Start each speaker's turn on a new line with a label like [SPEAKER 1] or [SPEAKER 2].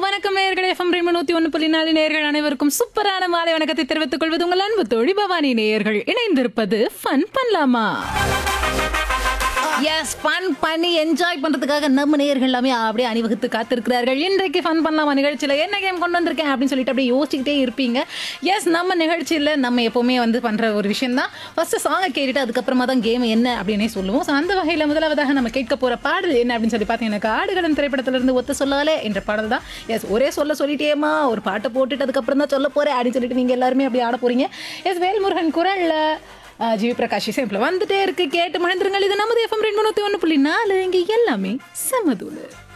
[SPEAKER 1] வணக்கம் நேயர்களே எஃப்எம் ரெண்டு நூத்தி ஒன்று புள்ளி நாலு நேயர்கள் அனைவருக்கும் சூப்பரான மாலை வணக்கத்தை தெரிவித்துக் கொள்வது உங்கள் அன்பு தோழி பவானி நேயர்கள் இணைந்திருப்பது ஃபன் பண்ணலாமா எஸ் ஃபன் பண்ணி என்ஜாய் பண்றதுக்காக நம்ம நேயர்கள் எல்லாமே அப்படியே அணிவகுத்து காத்திருக்கிறார்கள் இன்றைக்கு ஃபன் பண்ணலாமா நிகழ்ச்சியில் என்ன கேம் கொண்டு வந்திருக்கேன் அப்படின்னு சொல்லிட்டு அப்படியே யோசிச்சுக்கிட்டே இருப்பீங்க எஸ் நம்ம நிகழ்ச்சியில் நம்ம எப்பவுமே வந்து பண்ற ஒரு விஷயம் தான் ஃபர்ஸ்ட் சாங்கை கேட்டுட்டு அதுக்கப்புறமா தான் கேம் என்ன அப்படின்னே சொல்லுவோம் ஸோ அந்த வகையில் முதலாவதாக நம்ம கேட்க போற பாடல் என்ன அப்படின்னு சொல்லி பார்த்தீங்கன்னா ஆடுகளம் திரைப்படத்திலிருந்து ஒத்த சொல்லாலே என்ற பாடல் தான் எஸ் ஒரே சொல்ல சொல்லிட்டேமா ஒரு பாட்டை போட்டுட்டு அதுக்கப்புறம் தான் சொல்ல போறேன் அப்படின்னு சொல்லிட்டு நீங்க எல்லாருமே அப்படி ஆட போறீங்க எஸ் வேல்முருகன் குரல்ல ஆஹ் ஜிவி பிரகாஷ் இசைப்பில் வந்துட்டே இருக்கு கேட்டு மகிழ்ந்துருங்கள் இது நமது எஃப்எம் ரெண்டு நூற்றி ஒன்று புள்ளி நாலு இங்கே எல்லாமே செமதூள்